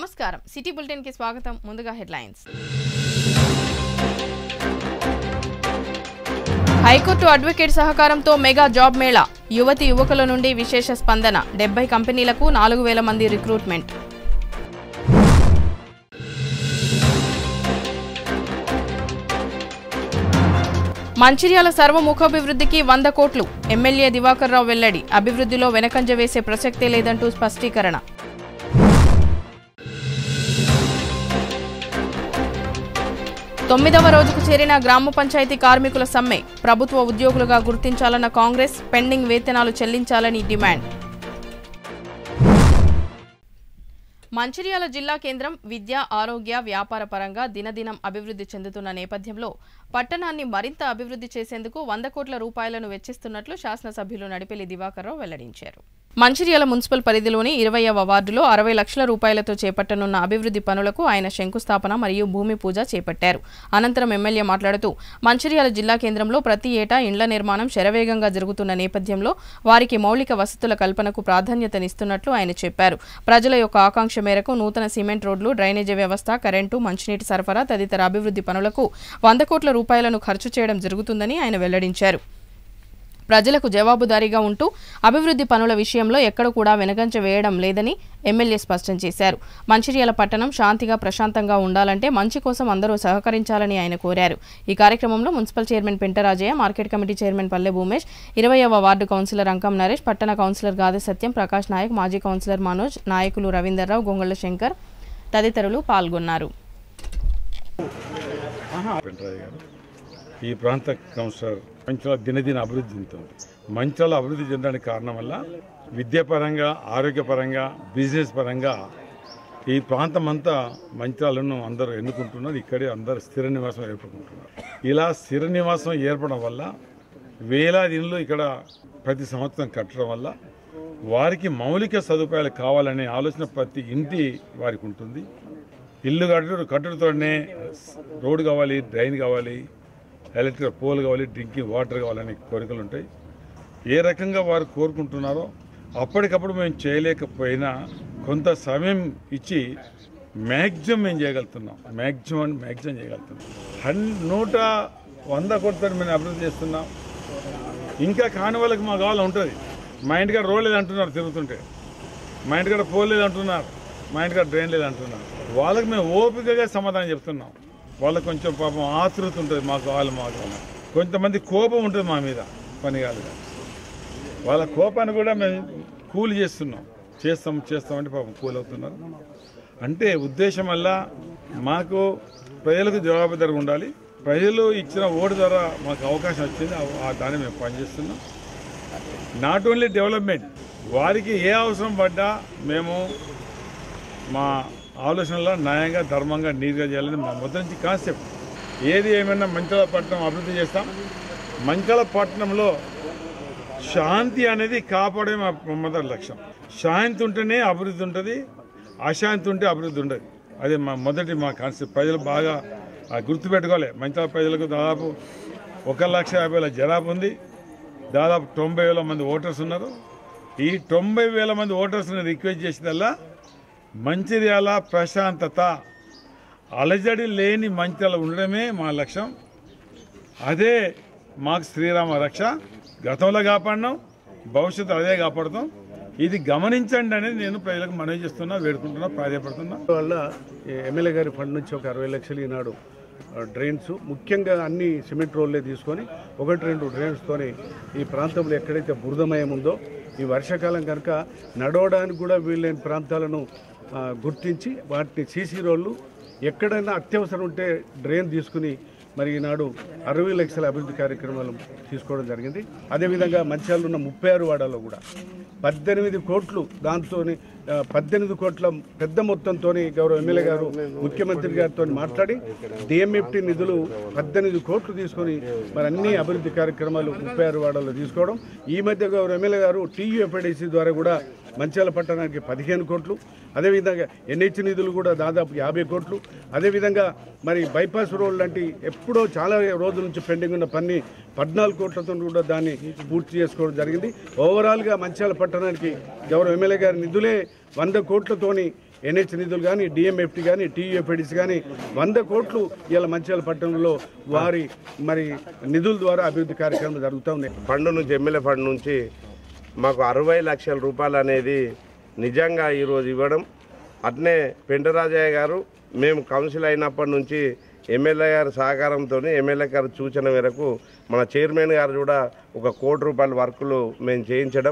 నమస్కారం city bulletin కి స్వాగతం ముందుగా హెడ్లైన్స్ హైకోర్టు అడ్వకేట్ సహకారంతో మెగా జాబ్ మేళా యువతి యువకుల నుండి విశేష స్పందన డెబ్బై కంపెనీలకు నాలుగు వేల మంది రిక్రూట్మెంట్ మంచిర్యాల సర్వముఖాభివృద్ధికి వంద కోట్లు ఎమ్మెల్యే దివాకర్ రావు వెల్లడి అభివృద్ధిలో వెనకంజ వేసే ప్రసక్తే లేదంటూ స్పష్టీకరణ తొమ్మిదవ రోజుకు చేరిన గ్రామ పంచాయతీ కార్మికుల సమ్మె ప్రభుత్వ ఉద్యోగులుగా గుర్తించాలన్న కాంగ్రెస్ పెండింగ్ వేతనాలు చెల్లించాలని డిమాండ్ మంచిర్యాల జిల్లా కేంద్రం విద్య ఆరోగ్య వ్యాపార పరంగా దినదినం అభివృద్ధి చెందుతున్న నేపథ్యంలో పట్టణాన్ని మరింత అభివృద్ధి చేసేందుకు వంద కోట్ల రూపాయలను వెచ్చిస్తున్నట్లు శాసనసభ్యులు నడిపెల్లి దివాకర్రావు వెల్లడించారు మంచిర్యాల మున్సిపల్ పరిధిలోని ఇరవైవ వార్డులో అరవై లక్షల రూపాయలతో చేపట్టనున్న అభివృద్ధి పనులకు ఆయన శంకుస్థాపన మరియు భూమి పూజ చేపట్టారు అనంతరం ఎమ్మెల్యే మాట్లాడుతూ మంచిర్యాల జిల్లా కేంద్రంలో ప్రతి ఏటా ఇండ్ల నిర్మాణం శరవేగంగా జరుగుతున్న నేపథ్యంలో వారికి మౌలిక వసతుల కల్పనకు ప్రాధాన్యతనిస్తున్నట్లు ఆయన చెప్పారు ప్రజల యొక్క ఆకాంక్ష మేరకు నూతన సిమెంట్ రోడ్లు డ్రైనేజీ వ్యవస్థ కరెంటు మంచినీటి సరఫరా తదితర అభివృద్ధి పనులకు వంద కోట్ల రూపాయలను ఖర్చు చేయడం జరుగుతుందని ఆయన వెల్లడించారు ప్రజలకు జవాబుదారీగా ఉంటూ అభివృద్ధి పనుల విషయంలో ఎక్కడ కూడా వెనకంచ వేయడం లేదని ఎమ్మెల్యే స్పష్టం చేశారు మంచిర్యాల పట్టణం శాంతిగా ప్రశాంతంగా ఉండాలంటే మంచి కోసం అందరూ సహకరించాలని ఆయన కోరారు ఈ కార్యక్రమంలో municipal chairman Pentarajaiah market committee chairman Palle Bhoomesh ఇరవైవ వార్డు కౌన్సిలర్ అంకం నరేష్ పట్టణ కౌన్సిలర్ గాదె సత్యం ప్రకాష్ నాయక్ మాజీ కౌన్సిలర్ మనోజ్ నాయకులు రవీందర్రావు గొంగళ్ళ శంకర్ తదితరులు పాల్గొన్నారు పెంటరాజు గారు ఈ ప్రాంత కౌన్సిలర్ మంచిగా దినదిన అభివృద్ధి చెందుతుంది మంచిగా అభివృద్ధి చెందడానికి కారణం వల్ల విద్యాపరంగా ఆరోగ్యపరంగా బిజినెస్ పరంగా ఈ ప్రాంతం అంతా మంచాలను అందరూ ఎన్నుకుంటున్నారు ఇక్కడే అందరూ స్థిర నివాసం ఏర్పడుకుంటున్నారు ఇలా స్థిర నివాసం ఏర్పడడం వల్ల వేలాది ఇండ్లు ఇక్కడ ప్రతి సంవత్సరం కట్టడం వల్ల వారికి మౌలిక సదుపాయాలు కావాలనే ఆలోచన ప్రతి ఇంటి వారికి ఉంటుంది ఇల్లు కట్టడు కట్టడంతోనే రోడ్డు కావాలి డ్రైన్ కావాలి ఎలక్ట్రిక్ పోల్ కావాలి డ్రింకింగ్ వాటర్ కావాలనే కోరికలు ఉంటాయి ఏ రకంగా వారు కోరుకుంటున్నారో అప్పటికప్పుడు మేము చేయలేకపోయినా కొంత సమయం ఇచ్చి మ్యాక్సిమం మేము చేయగలుగుతున్నాం మ్యాక్సిమం మ్యాక్సిమం చేయగలుగుతున్నాం హన్ నూట వంద కోట్లతో మేము అభివృద్ధి చేస్తున్నాం ఇంకా కాని వాళ్ళకి మా కావాలి ఉంటుంది మా ఇంటికాడ రోడ్ లేదు అంటున్నారు తిరుగుతుంటే మా ఇంటికాడ పోల్ లేదు అంటున్నారు మా ఇంటికాడ డ్రైన్ లేదు అంటున్నారు వాళ్ళకి మేము ఓపికగా సమాధానం చెప్తున్నాం వాళ్ళకి కొంచెం పాపం ఆతృత ఉంటుంది మాకు కావాలి మాకు కావాలి కొంతమంది కోపం ఉంటుంది మా మీద పని కాదు కానీ. వాళ్ళ కోపాన్ని కూడా మేము కూలి చేస్తున్నాం చేస్తాం చేస్తామంటే పాపం కూల్ అవుతున్నారు అంటే ఉద్దేశం వల్ల మాకు ప్రజలకు జవాబుదారి ఉండాలి ప్రజలు ఇచ్చిన ఓటు ద్వారా మాకు అవకాశం వచ్చింది ఆ- ఆ దాన్ని మేము పనిచేస్తున్నాం నాట్ ఓన్లీ డెవలప్మెంట్ వారికి ఏ అవసరం పడ్డా మేము మా ఆలోచనలో న్యాయంగా ధర్మంగా నీట్గా చేయాలని మా మొదటి నుంచి కాన్సెప్ట్ ఏది ఏమైనా మంచాల పట్టణం అభివృద్ధి చేస్తాం మంచాల పట్టణంలో శాంతి అనేది కాపాడే మా మొదటి లక్ష్యం శాంతి ఉంటేనే అభివృద్ధి ఉంటుంది అశాంతి ఉంటే అభివృద్ధి ఉండదు అదే మా మొదటి మా కాన్సెప్ట్ ప్రజలు బాగా ఆ, గుర్తుపెట్టుకోవాలి మంచాల ప్రజలకు దాదాపు ఒక లక్ష యాభై వేల జనాభా ఉంది దాదాపు తొంభై వేల మంది ఓటర్స్ ఉన్నారు ఈ తొంభై వేల మంది ఓటర్స్ని రిక్వెస్ట్ చేసిందల్లా మంచిర్యాల ప్రశాంతత అలజడి లేని మంచిర్యాల ఉండడమే మా లక్ష్యం అదే మాకు శ్రీరామ రక్ష గతంలో కాపాడినాం భవిష్యత్తు అదే కాపాడుతాం ఇది గమనించండి అనేది నేను ప్రజలకు మనవి చేస్తున్నా వేడుకుంటున్నా ప్రాధాయపడుతున్నా వల్ల ఈ ఎమ్మెల్యే గారి ఫండ్ నుంచి ఒక అరవై లక్షలు ఈనాడు ఆ, డ్రైన్స్ ముఖ్యంగా అన్ని సిమెంట్ రోడ్లే తీసుకొని ఒకటి రెండు డ్రైన్స్తోని ఈ ప్రాంతంలో ఎక్కడైతే బురదమయం ఉందో ఈ వర్షాకాలం కనుక నడవడానికి కూడా వీలైన ప్రాంతాలను ఆ, గుర్తించి వాటిని సీసీ రోడ్లు ఎక్కడైనా అత్యవసరం ఉంటే డ్రైన్ తీసుకుని మరి ఈనాడు అరవై లక్షల అభివృద్ధి కార్యక్రమాలు తీసుకోవడం జరిగింది అదేవిధంగా మంచిర్యాలలో ఉన్న ముప్పై ఆరు వాడాలో కూడా పద్దెనిమిది కోట్లు దాంతో పద్దెనిమిది కోట్ల పెద్ద మొత్తంతో గౌరవ ఎమ్మెల్యే గారు ముఖ్యమంత్రి గారితో మాట్లాడి డిఎంఎఫ్టీ నిధులు పద్దెనిమిది కోట్లు తీసుకొని మరి అన్ని అభివృద్ధి కార్యక్రమాలు ముప్పై ఆరు వాడాల్లో తీసుకోవడం ఈ మధ్య గౌరవ ఎమ్మెల్యే గారు టీయూఎఫ్ఐడిసి ద్వారా కూడా మంచిర్యాల పట్టణానికి పదిహేను కోట్లు అదేవిధంగా ఎన్హెచ్ నిధులు కూడా దాదాపు యాభై కోట్లు అదేవిధంగా మరి బైపాస్ రోడ్ లాంటి ఎప్పుడో చాలా రోజుల నుంచి పెండింగ్ ఉన్న పని పద్నాలుగు కోట్లతో కూడా దాన్ని పూర్తి చేసుకోవడం జరిగింది ఓవరాల్గా మంచిర్యాల పట్టణానికి గౌరవ ఎమ్మెల్యే గారి నిధులే వంద కోట్లతోని ఎన్హెచ్ నిధులు కానీ డిఎంఎఫ్టీ కానీ టీయూఎఫ్ఐడిస్ కానీ వంద కోట్లు ఇలా మంచిర్యాల పట్టణంలో వారి మరి నిధుల ద్వారా అభివృద్ధి కార్యక్రమాలు జరుగుతూ ఉన్నాయి ఫండ్ నుంచి ఎమ్మెల్యే ఫండ్ నుంచి మాకు అరవై లక్షల రూపాయలు అనేది నిజంగా ఈరోజు ఇవ్వడం అట్నే పెంటరాజయ్య గారు మేము కౌన్సిల్ అయినప్పటి నుంచి ఎమ్మెల్యే గారి సహకారంతో ఎమ్మెల్యే గారి సూచన మేరకు మన చైర్మన్ గారు కూడా ఒక కోటి రూపాయల వర్కులు మేము చేయించడం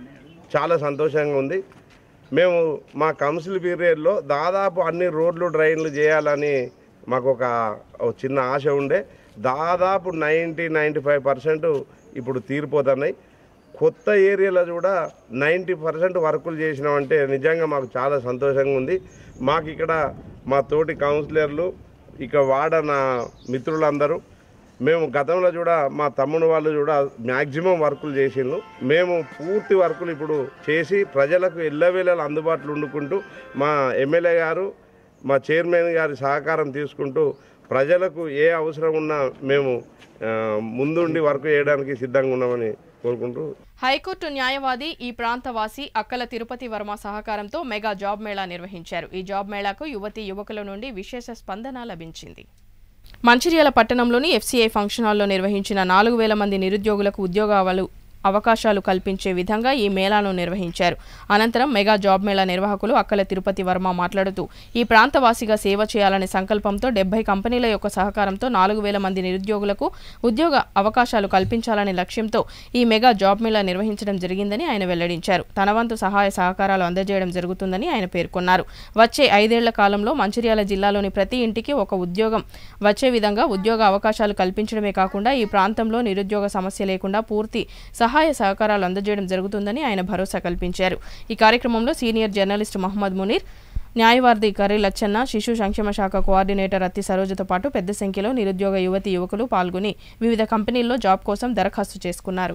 చాలా సంతోషంగా ఉంది మేము మా కౌన్సిల్ పీరియడ్లో దాదాపు అన్ని రోడ్లు డ్రైన్లు చేయాలని మాకు ఒక ఒక చిన్న ఆశ ఉండే దాదాపు నైంటీ నైంటీ ఫైవ్ పర్సెంట్ ఇప్పుడు తీరిపోతున్నాయి కొత్త ఏరియాలో కూడా నైంటీ పర్సెంట్ వర్కులు చేసినామంటే నిజంగా మాకు చాలా సంతోషంగా ఉంది మాకు ఇక్కడ మా తోటి కౌన్సిలర్లు ఇక వాడ నా మిత్రులందరూ మేము గతంలో కూడా మా తమ్ముడు వాళ్ళు కూడా మ్యాక్సిమం వర్కులు చేసిండ్రు మేము పూర్తి వర్కులు ఇప్పుడు చేసి ప్రజలకు ఎల్లవేళలు అందుబాటులో ఉండుకుంటూ మా ఎమ్మెల్యే గారు మా చైర్మన్ గారి సహకారం తీసుకుంటూ ప్రజలకు ఏ అవసరం ఉన్నా మేము ఆ, ముందుండి వర్క్ చేయడానికి సిద్ధంగా ఉన్నామని కోరుకుంటూ హైకోర్టు న్యాయవాది ఈ ప్రాంతవాసి అక్కల తిరుపతి వర్మ సహకారంతో మెగా జాబ్ మేళా నిర్వహించారు ఈ జాబ్ మేళాకు యువతి యువకుల నుండి విశేష స్పందన లభించింది మంచిర్యాల పట్టణంలోని ఎఫ్సీఐ ఫంక్షన్ హాల్లో నిర్వహించిన నాలుగు వేల మంది నిరుద్యోగులకు ఉద్యోగాలు అవకాశాలు కల్పించే విధంగా ఈ మేళాను నిర్వహించారు అనంతరం మెగా జాబ్ మేళా నిర్వాహకులు అక్కల తిరుపతి వర్మ మాట్లాడుతూ ఈ ప్రాంతవాసిగా సేవ చేయాలనే సంకల్పంతో డెబ్బై కంపెనీల యొక్క సహకారంతో నాలుగు వేల మంది నిరుద్యోగులకు ఉద్యోగ అవకాశాలు కల్పించాలనే లక్ష్యంతో ఈ మెగా జాబ్ మేళా నిర్వహించడం జరిగిందని ఆయన వెల్లడించారు తన వంతు సహాయ సహకారాలు అందజేయడం జరుగుతుందని ఆయన పేర్కొన్నారు వచ్చే ఐదేళ్ల కాలంలో మంచిర్యాల జిల్లాలోని ప్రతి ఇంటికి ఒక ఉద్యోగం వచ్చే విధంగా ఉద్యోగ అవకాశాలు కల్పించడమే కాకుండా ఈ ప్రాంతంలో నిరుద్యోగ సమస్య లేకుండా పూర్తి సహాయ సహకారాలు అందజేయడం జరుగుతుందని ఆయన భరోసా కల్పించారు ఈ కార్యక్రమంలో సీనియర్ జర్నలిస్ట్ మహమ్మద్ మునీర్ న్యాయవాది కర్రీ లచ్చన్న శిశు సంక్షేమ శాఖ కోఆర్డినేటర్ అత్తి సరోజతో పాటు పెద్ద సంఖ్యలో నిరుద్యోగ యువతి యువకులు పాల్గొని వివిధ కంపెనీల్లో జాబ్ కోసం దరఖాస్తు చేసుకున్నారు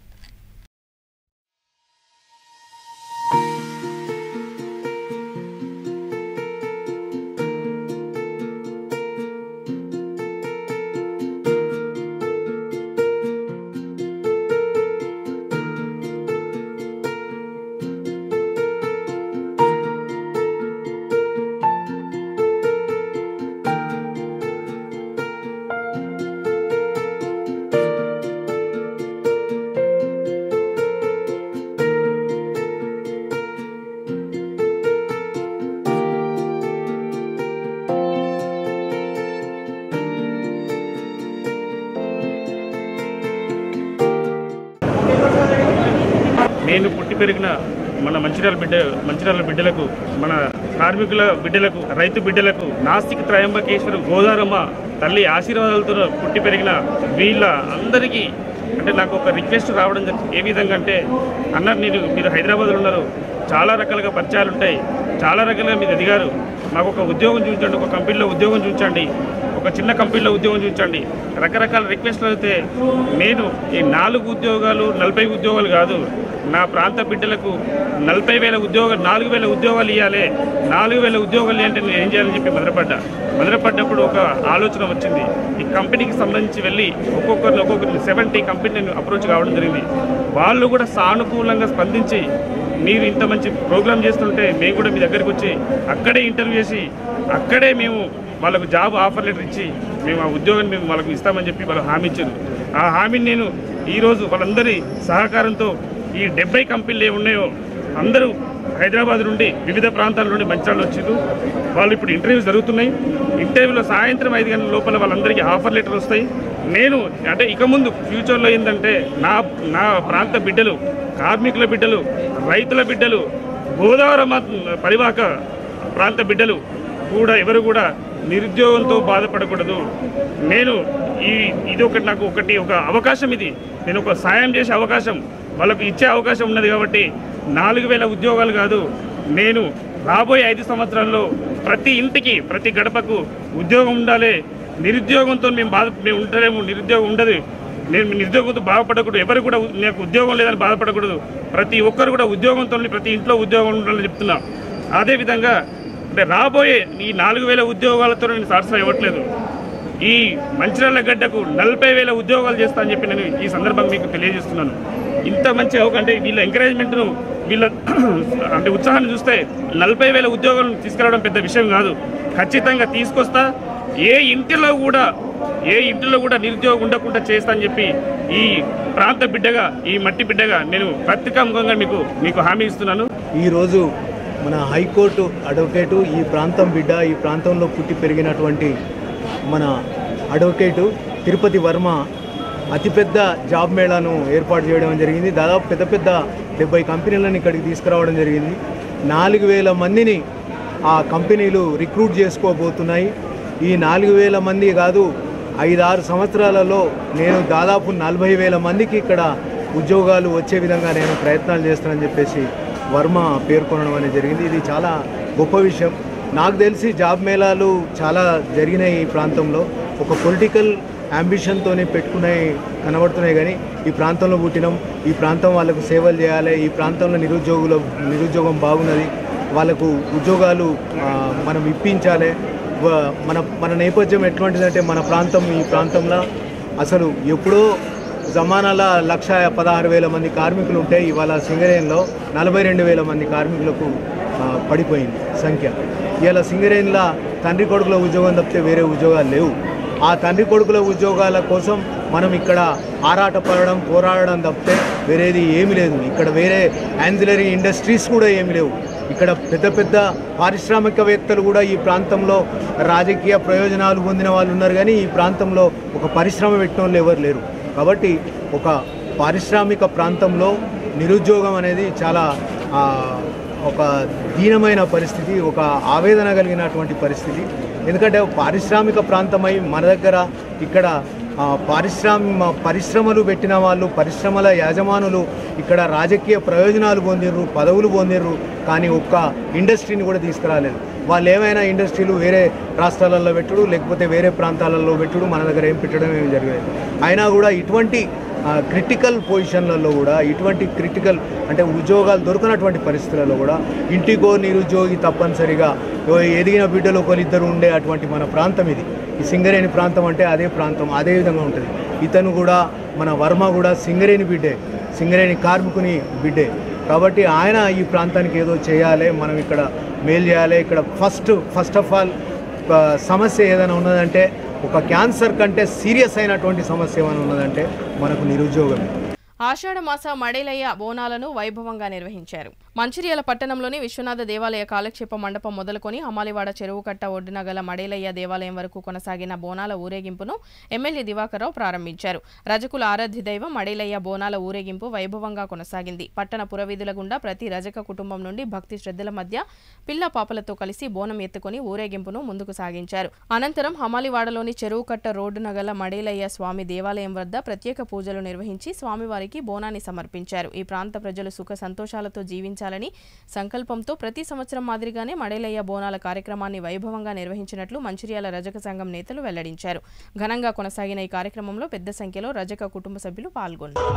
నేను పుట్టి పెరిగిన మన మంచిర్యాల బిడ్డ మంచిర్యాల బిడ్డలకు మన కార్మికుల బిడ్డలకు రైతు బిడ్డలకు నాస్తిక త్రయంబకేశ్వర గోదారమ్మ తల్లి ఆశీర్వాదాలతో పుట్టి పెరిగిన వీళ్ళ అందరికీ అంటే నాకు ఒక రిక్వెస్ట్ రావడం జరిగింది ఏ విధంగా అంటే అన్నారు నేను మీరు హైదరాబాద్లో ఉన్నారు చాలా రకాలుగా పరిచయాలు ఉంటాయి చాలా రకాలుగా మీరు ఎదిగారు మాకు ఒక ఉద్యోగం చూపించండి ఒక కంపెనీలో ఉద్యోగం చూపించండి ఒక చిన్న కంపెనీలో ఉద్యోగం చూపించండి రకరకాల రిక్వెస్ట్లు అయితే నేను ఈ నాలుగు ఉద్యోగాలు నలభై ఉద్యోగాలు కాదు నా ప్రాంత బిడ్డలకు నలభై వేల ఉద్యోగాలు నాలుగు వేల ఉద్యోగాలు ఇవ్వాలి నాలుగు వేల ఉద్యోగాలు అంటే నేను ఏం చేయాలని చెప్పి మొదలుపడ్డా మొదలుపడ్డప్పుడు ఒక ఆలోచన వచ్చింది ఈ కంపెనీకి సంబంధించి వెళ్ళి ఒక్కొక్కరిని ఒక్కొక్కరిని సెవెంటీ కంపెనీ అప్రోచ్ కావడం జరిగింది వాళ్ళు కూడా సానుకూలంగా స్పందించి మీరు ఇంత మంచి ప్రోగ్రామ్ చేస్తుంటే మేము కూడా మీ దగ్గరికి వచ్చి అక్కడే ఇంటర్వ్యూ చేసి అక్కడే మేము వాళ్ళకు జాబ్ ఆఫర్ లెటర్ ఇచ్చి మేము ఆ ఉద్యోగాన్ని మేము వాళ్ళకు ఇస్తామని చెప్పి వాళ్ళు హామీ ఇచ్చారు ఆ హామీని నేను ఈరోజు వాళ్ళందరి సహకారంతో ఈ డెబ్బై కంపెనీలు ఏ ఉన్నాయో అందరూ హైదరాబాద్ నుండి వివిధ ప్రాంతాల నుండి మంచాలు వచ్చారు వాళ్ళు ఇప్పుడు ఇంటర్వ్యూస్ జరుగుతున్నాయి ఇంటర్వ్యూలో సాయంత్రం ఐదు గంటల లోపల వాళ్ళందరికీ ఆఫర్ లెటర్ వస్తాయి నేను అంటే ఇక ముందు ఫ్యూచర్లో ఏంటంటే నా నా ప్రాంత బిడ్డలు కార్మికుల బిడ్డలు రైతుల బిడ్డలు గోదావరి పరివాహక ప్రాంత బిడ్డలు కూడా ఎవరు కూడా నిరుద్యోగంతో బాధపడకూడదు నేను ఈ ఇది ఒకటి నాకు ఒకటి ఒక అవకాశం ఇది నేను ఒక సాయం చేసే అవకాశం వాళ్ళకు ఇచ్చే అవకాశం ఉన్నది కాబట్టి నాలుగు వేల ఉద్యోగాలు కాదు నేను రాబోయే ఐదు సంవత్సరాల్లో ప్రతి ఇంటికి ప్రతి గడపకు ఉద్యోగం ఉండాలి నిరుద్యోగంతో మేము బాధ మేము ఉండలేము నిరుద్యోగం ఉండదు నేను నిరుద్యోగంతో బాధపడకూడదు ఎవరు కూడా ఉ- నాకు ఉద్యోగం లేదని బాధపడకూడదు ప్రతి ఒక్కరు కూడా ఉద్యోగంతో ప్రతి ఇంట్లో ఉద్యోగం ఉండాలని చెప్తున్నా అదేవిధంగా అంటే రాబోయే ఈ నాలుగు వేల ఉద్యోగాలతో నేను సాటిస్ఫై అవ్వట్లేదు ఈ మంచిర్యాల గడ్డకు నలభై వేల ఉద్యోగాలు చేస్తా అని చెప్పి నేను ఈ సందర్భంగా మీకు తెలియజేస్తున్నాను ఇంత మంచి అవకాశం అంటే వీళ్ళ ఎంకరేజ్మెంట్ను వీళ్ళ అంటే ఉత్సాహాన్ని చూస్తే నలభై వేల ఉద్యోగాలను తీసుకురావడం పెద్ద విషయం కాదు ఖచ్చితంగా తీసుకొస్తా ఏ ఇంటిలో కూడా ఏ ఇంటిలో కూడా నిరుద్యోగం ఉండకుండా చేస్తా అని చెప్పి ఈ ప్రాంత బిడ్డగా ఈ మట్టి బిడ్డగా నేను పత్రికాముఖంగా మీకు మీకు హామీ ఇస్తున్నాను ఈరోజు మన హైకోర్టు అడ్వకేటు ఈ ప్రాంతం బిడ్డ ఈ ప్రాంతంలో పుట్టి పెరిగినటువంటి మన అడ్వకేటు తిరుపతి వర్మ అతిపెద్ద జాబ్ మేళాను ఏర్పాటు చేయడం జరిగింది దాదాపు పెద్ద పెద్ద డెబ్బై కంపెనీలను ఇక్కడికి తీసుకురావడం జరిగింది నాలుగు వేల మందిని ఆ కంపెనీలు రిక్రూట్ చేసుకోబోతున్నాయి ఈ నాలుగు వేల మంది కాదు ఐదారు సంవత్సరాలలో నేను దాదాపు నలభై వేల మందికి ఇక్కడ ఉద్యోగాలు వచ్చే విధంగా నేను ప్రయత్నాలు చేస్తానని చెప్పేసి వర్మ పేర్కొనడం అనేది జరిగింది ఇది చాలా గొప్ప విషయం నాకు తెలిసి జాబ్ మేళాలు చాలా జరిగినాయి ఈ ప్రాంతంలో ఒక పొలిటికల్ అంబిషన్తోనే పెట్టుకున్నాయి కనబడుతున్నాయి కానీ ఈ ప్రాంతంలో పుట్టినాం ఈ ప్రాంతం వాళ్ళకు సేవలు చేయాలి ఈ ప్రాంతంలో నిరుద్యోగుల నిరుద్యోగం బాగున్నది వాళ్ళకు ఉద్యోగాలు ఆ, మనం ఇప్పించాలి వ- మన మన నేపథ్యం ఎటువంటిదంటే మన ప్రాంతం ఈ ప్రాంతంలో అసలు ఎప్పుడో జమానాల లక్ష పదహారు వేల మంది కార్మికులు ఉంటే ఇవాళ సింగరేణిలో నలభై రెండు వేల మంది కార్మికులకు ఆ, పడిపోయింది సంఖ్య ఇవాళ సింగరేణిలో తండ్రి కొడుకుల ఉద్యోగం తప్పితే వేరే ఉద్యోగాలు లేవు ఆ తండ్రి కొడుకుల ఉద్యోగాల కోసం మనం ఇక్కడ ఆరాట పడడం పోరాడడం తప్పితే వేరేది ఏమీ లేదు ఇక్కడ వేరే యాన్సిలరీ ఇండస్ట్రీస్ కూడా ఏమీ లేవు ఇక్కడ పెద్ద పెద్ద పారిశ్రామికవేత్తలు కూడా ఈ ప్రాంతంలో రాజకీయ ప్రయోజనాలు పొందిన వాళ్ళు ఉన్నారు కానీ ఈ ప్రాంతంలో ఒక పరిశ్రమ పెట్టిన వాళ్ళు ఎవరు లేరు కాబట్టి ఒక పారిశ్రామిక ప్రాంతంలో నిరుద్యోగం అనేది చాలా ఆ, ఒక దీనమైన పరిస్థితి ఒక ఆవేదన కలిగినటువంటి పరిస్థితి ఎందుకంటే పారిశ్రామిక ప్రాంతమై మన దగ్గర ఇక్కడ ఆ, పారిశ్రామ పరిశ్రమలు పెట్టిన వాళ్ళు పరిశ్రమల యాజమానులు ఇక్కడ రాజకీయ ప్రయోజనాలు పొందిర్రు పదవులు పొందిర్రు కానీ ఒక్క ఇండస్ట్రీని కూడా తీసుకురాలేదు వాళ్ళు ఏమైనా ఇండస్ట్రీలు వేరే రాష్ట్రాలలో పెట్టుడు లేకపోతే వేరే ప్రాంతాలలో పెట్టుడు మన దగ్గర ఏం పెట్టడం ఏమి జరగలేదు అయినా కూడా ఇటువంటి క్రిటికల్ పొజిషన్లలో కూడా ఇటువంటి క్రిటికల్ అంటే ఉద్యోగాలు దొరకనటువంటి పరిస్థితులలో కూడా ఇంటికో నిరుద్యోగి తప్పనిసరిగా ఓ ఎదిగిన బిడ్డలు ఒకరిద్దరు ఉండే అటువంటి మన ప్రాంతం ఇది ఈ సింగరేణి ప్రాంతం అంటే అదే ప్రాంతం అదే విధంగా ఉంటుంది ఇతను కూడా మన వర్మ కూడా సింగరేణి బిడ్డే సింగరేణి కార్మికుని బిడ్డే కాబట్టి ఆయన ఈ ప్రాంతానికి ఏదో చేయాలి మనం ఇక్కడ మేలు చేయాలి ఇక్కడ ఫస్ట్ ఫస్ట్ ఆఫ్ ఆల్ సమస్య ఏదైనా ఉన్నదంటే ఒక క్యాన్సర్ కంటే సీరియస్ అయినటువంటి సమస్య ఏమైనా ఉన్నదంటే మనకు నిరుద్యోగమే ఆషాఢ మాస మడేలయ్య బోనాలను వైభవంగా నిర్వహించారు మంచిర్యాల పట్టణంలోని విశ్వనాథ దేవాలయ కాలక్షేప మండపం మొదలుకొని హమాలివాడ చెరువు కట్ట ఒడ్డున గల మడేలయ్య దేవాలయం వరకు కొనసాగిన బోనాల ఊరేగింపును ఎమ్మెల్యే దివాకర్రావు ప్రారంభించారు రజకుల ఆరాధ్య దైవం మడేలయ్య బోనాల ఊరేగింపు వైభవంగా కొనసాగింది పట్టణ పురవీధుల గుండా ప్రతి రజక కుటుంబం నుండి భక్తి శ్రద్ధల మధ్య పిల్ల పాపలతో కలిసి బోనం ఎత్తుకొని ఊరేగింపును ముందుకు సాగించారు అనంతరం హమాలివాడలోని చెరువు కట్ట రోడ్డున గల మడేలయ్య స్వామి దేవాలయం వద్ద ప్రత్యేక పూజలు నిర్వహించి స్వామివారికి బోనాన్ని సమర్పించారు ఈ ప్రాంత ప్రజలు సుఖ సంతోషాలతో జీవించాలని సంకల్పంతో ప్రతి సంవత్సరం మాదిరిగానే మడేలయ్య బోనాల కార్యక్రమాన్ని వైభవంగా నిర్వహించినట్లు మంచిర్యాల రజక సంఘం నేతలు వెల్లడించారు ఘనంగా కొనసాగిన ఈ కార్యక్రమంలో పెద్ద సంఖ్యలో రజక కుటుంబ సభ్యులు పాల్గొన్నారు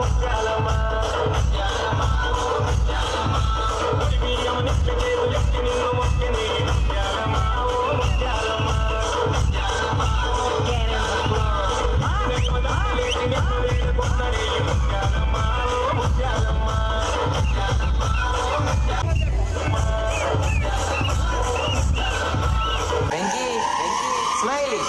వెంకీ స్మైల్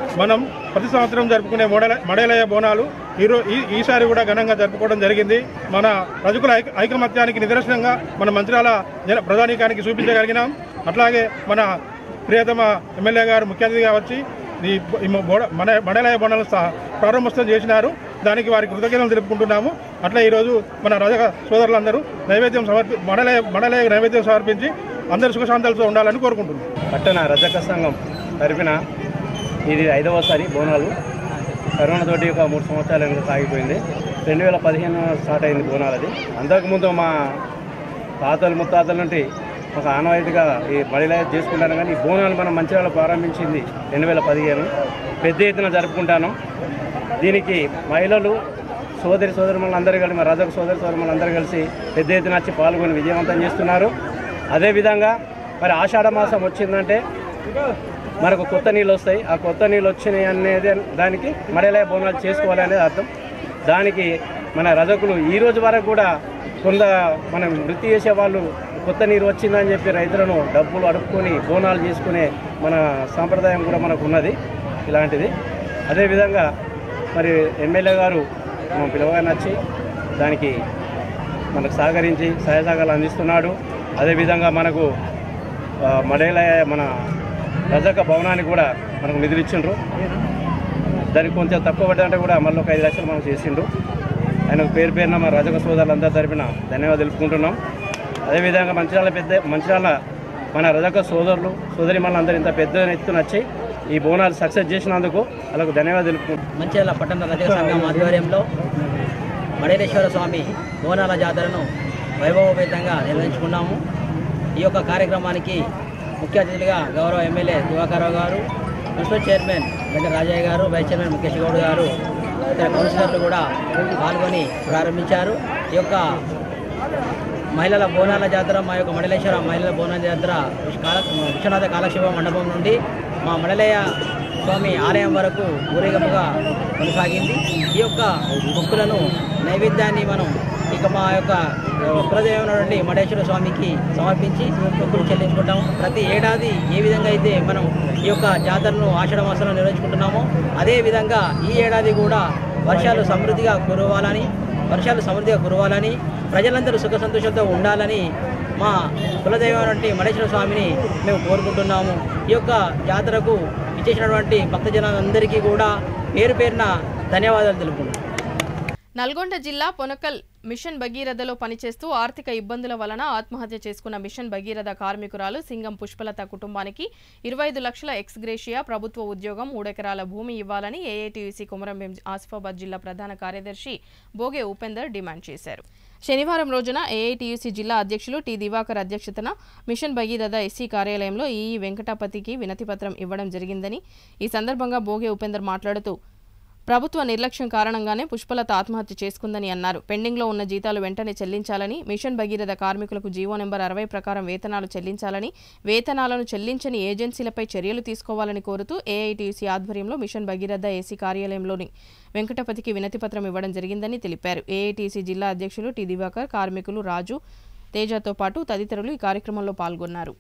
మనం ప్రతి సంవత్సరం జరుపుకునే మోడల మడేలయ్య బోనాలు ఈరో ఈ ఈసారి కూడా ఘనంగా జరుపుకోవడం జరిగింది మన రజకుల ఐక ఐకమత్యానికి నిదర్శనంగా మన మంత్రాల జన ప్రధానికానికి చూపించగలిగినాం అట్లాగే మన ప్రియతమ ఎమ్మెల్యే గారు ముఖ్య అతిథిగా వచ్చి ఈ బో- ఈ బోడ మన మడేలయ్య బోనాలు సహ- ప్రారంభోత్సవం చేసినారు దానికి వారికి కృతజ్ఞతలు తెలుపుకుంటున్నాము అట్లా ఈరోజు మన రజక సోదరులందరూ నైవేద్యం సమర్పి మడలయ మడలయ నైవేద్యం సమర్పించి అందరు సుఖశాంతాలతో ఉండాలని కోరుకుంటున్నాం పట్టణ రజక సంఘం తరపున ఇది ఐదవసారి బోనాలు కరోనా తోటి ఒక మూడు సంవత్సరాలు వెనుక సాగిపోయింది రెండు వేల పదిహేను స్టార్ట్ అయింది బోనాలు అది అంతకుముందు మా తాతలు ముత్తాతల నుండి ఒక ఆనవాయితీగా ఈ మడిలా చేసుకుంటాను కానీ ఈ బోనాలు మనం మంచిర్యాలలో ప్రారంభించింది రెండు వేల పదిహేను పెద్ద ఎత్తున జరుపుకుంటాను దీనికి మహిళలు సోదరి సోదరుమలు అందరూ కలిసి మా రజక సోదరి సోదరుమలు అందరూ కలిసి పెద్ద ఎత్తున వచ్చి పాల్గొని విజయవంతం చేస్తున్నారు అదేవిధంగా మరి ఆషాఢ మాసం వచ్చిందంటే మనకు కొత్త నీళ్ళు వస్తాయి ఆ కొత్త నీళ్ళు వచ్చినాయి అనేది దానికి మడలే బోనాలు చేసుకోవాలి అనేది అర్థం దానికి మన రజకులు ఈ రోజు వరకు కూడా కొంత మనం వృత్తి చేసే వాళ్ళు కొత్త నీరు వచ్చిందని చెప్పి రైతులను డబ్బులు అడుక్కొని బోనాలు చేసుకునే మన సాంప్రదాయం కూడా మనకు ఉన్నది ఇలాంటిది అదేవిధంగా మరి ఎమ్మెల్యే గారు మన పిలవగా నచ్చి దానికి మనకు సహకరించి సహాయ సహకారాలు అందిస్తున్నాడు అదేవిధంగా మనకు ఆ, మడేల మన రజక భవనానికి కూడా మనకు నిధులు ఇచ్చిండ్రు దానికి కొంచెం తక్కువ పడ్డంటే కూడా మళ్ళీ ఒక ఐదు లక్షలు మనం చేసిండ్రు ఆయనకు పేరు పేరున మా రజక సోదరులందరి తరపున ధన్యవాదాలు తెలుపుకుంటున్నాం అదేవిధంగా మంచిర్యాల పెద్ద మంచిర్యాల మన రజక సోదరులు సోదరి అందరూ ఇంత పెద్ద ఎత్తున వచ్చి ఈ బోనాలు సక్సెస్ చేసినందుకు వాళ్ళకు ధన్యవాదాలు తెలుపుకుంటున్నాం మంచిర్యాల పట్టణ రజక సంఘం ఆధ్వర్యంలో మడేశ్వర స్వామి బోనాల జాతరను వైభవపేతంగా నిర్వహించుకున్నాము ఈ యొక్క కార్యక్రమానికి ముఖ్య అతిథులుగా గౌరవ ఎమ్మెల్యే దివాకర్రావు గారు మున్సిపల్ చైర్మన్ వెంకట రాజయ్య గారు వైస్ చైర్మన్ ముఖేష్ గౌడ్ గారు ఇతర కౌన్సిలర్లు కూడా పాల్గొని ప్రారంభించారు ఈ యొక్క మహిళల బోనాల జాతర మా యొక్క మండలేశ్వర మహిళల బోనాల జాతర కాల విశ్వనాథ కాలక్షేమ మండపం నుండి మా మండలేయ స్వామి ఆలయం వరకు ఊరేగింపుగా కొనసాగింది ఈ యొక్క మొక్కులను నైవేద్యాన్ని మనం ఇక మా యొక్క కులదేవం నుండి మడేశ్వర స్వామికి సమర్పించి మొక్కులు చెల్లించుకుంటాము ప్రతి ఏడాది ఏ విధంగా అయితే మనం ఈ యొక్క జాతరను ఆషాఢ మాసంలో నిర్వహించుకుంటున్నామో అదే విధంగా ఈ ఏడాది కూడా వర్షాలు సమృద్ధిగా కురవాలని వర్షాలు సమృద్ధిగా కురవాలని ప్రజలందరూ సుఖ సంతోషంతో ఉండాలని మా కులదైవం వంటి మడేశ్వర స్వామిని మేము కోరుకుంటున్నాము ఈ యొక్క జాతరకు ఇచ్చేసినటువంటి భక్తజనాలందరికీ కూడా పేరు పేరున ధన్యవాదాలు తెలుపుకుంటున్నాం నల్గొండ జిల్లా పొనకల్ మిషన్ భగీరథలో పనిచేస్తూ ఆర్థిక ఇబ్బందుల వలన ఆత్మహత్య చేసుకున్న మిషన్ భగీరథ కార్మికురాలు సింగం పుష్పలత కుటుంబానికి ఇరవై ఐదు లక్షల ఎక్స్గ్రేషియా ప్రభుత్వ ఉద్యోగం మూడెకరాల భూమి ఇవ్వాలని ఏఐటీయూసీ కొమరంభీం ఆసిఫాబాద్ జిల్లా ప్రధాన కార్యదర్శి బోగే ఉపేందర్ డిమాండ్ చేశారు శనివారం రోజున ఏఐటీయూసీ జిల్లా అధ్యక్షులు టి దివాకర్ అధ్యక్షతన మిషన్ భగీరథ ఎస్సీ కార్యాలయంలో ఈఈ వెంకటాపతికి వినతిపత్రం ఇవ్వడం జరిగిందని ఈ సందర్భంగా బోగే ఉపేందర్ మాట్లాడుతూ ప్రభుత్వ నిర్లక్ష్యం కారణంగానే పుష్పలత ఆత్మహత్య చేసుకుందని అన్నారు పెండింగ్లో ఉన్న జీతాలు వెంటనే చెల్లించాలని మిషన్ భగీరథ కార్మికులకు జీవో నెంబర్ అరవై ప్రకారం వేతనాలు చెల్లించాలని వేతనాలను చెల్లించని ఏజెన్సీలపై చర్యలు తీసుకోవాలని కోరుతూ ఏఐటీసీ ఆధ్వర్యంలో మిషన్ భగీరథ ఏసీ కార్యాలయంలోని వెంకటపతికి వినతిపత్రం ఇవ్వడం జరిగిందని తెలిపారు ఏఐటీసీ జిల్లా అధ్యక్షులు టి దివాకర్ కార్మికులు రాజు తేజతో పాటు తదితరులు ఈ కార్యక్రమంలో పాల్గొన్నారు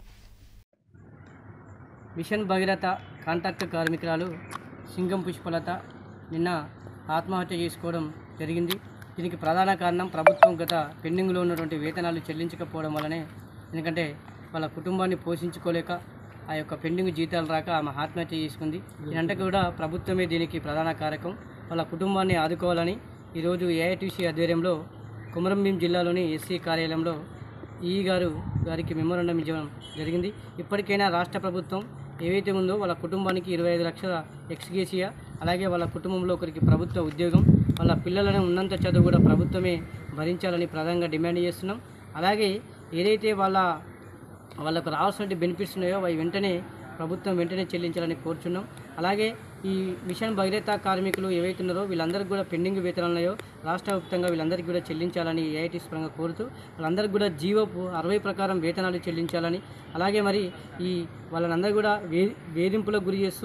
మిషన్ భగీరథ కాంట్రాక్ట్ కార్మికురాలు సింగం పుష్పలత నిన్న ఆత్మహత్య చేసుకోవడం జరిగింది దీనికి ప్రధాన కారణం ప్రభుత్వం గత పెండింగ్లో ఉన్నటువంటి వేతనాలు చెల్లించకపోవడం వల్లనే ఎందుకంటే వాళ్ళ కుటుంబాన్ని పోషించుకోలేక ఆ యొక్క పెండింగ్ జీతాలు రాక ఆమె ఆత్మహత్య చేసుకుంది ఇదంటే కూడా ప్రభుత్వమే దీనికి ప్రధాన కారకం వాళ్ళ కుటుంబాన్ని ఆదుకోవాలని ఈరోజు ఏఐటీసీ ఆధ్వర్యంలో కుమరంభీం జిల్లాలోని ఎస్సీ కార్యాలయంలో ఈ గారు గారికి మెమోరండం ఇవ్వడం జరిగింది ఇప్పటికైనా రాష్ట్ర ప్రభుత్వం ఏవైతే ఉందో వాళ్ళ కుటుంబానికి ఇరవై ఐదు లక్షల ఎక్స్గేసియా అలాగే వాళ్ళ కుటుంబంలో ఒకరికి ప్రభుత్వ ఉద్యోగం వాళ్ళ పిల్లలను ఉన్నంత చదువు కూడా ప్రభుత్వమే భరించాలని ప్రధానంగా డిమాండ్ చేస్తున్నాం అలాగే ఏదైతే వాళ్ళ వాళ్ళకు రావాల్సిన బెనిఫిట్స్ ఉన్నాయో అవి వెంటనే ప్రభుత్వం వెంటనే చెల్లించాలని కోరుచున్నాం అలాగే ఈ మిషన్ భగీరథ కార్మికులు ఏవైతే ఉన్నారో వీళ్ళందరికీ కూడా పెండింగ్ వేతనాలు ఉన్నాయో రాష్ట్ర వ్యాప్తంగా వీళ్ళందరికీ కూడా చెల్లించాలని ఏఐటీ పరంగా కోరుతూ వాళ్ళందరికీ కూడా జీవో అరవై ప్రకారం వేతనాలు చెల్లించాలని అలాగే మరి ఈ వాళ్ళందరూ కూడా వే వేధింపులకు గురి చేస్తూ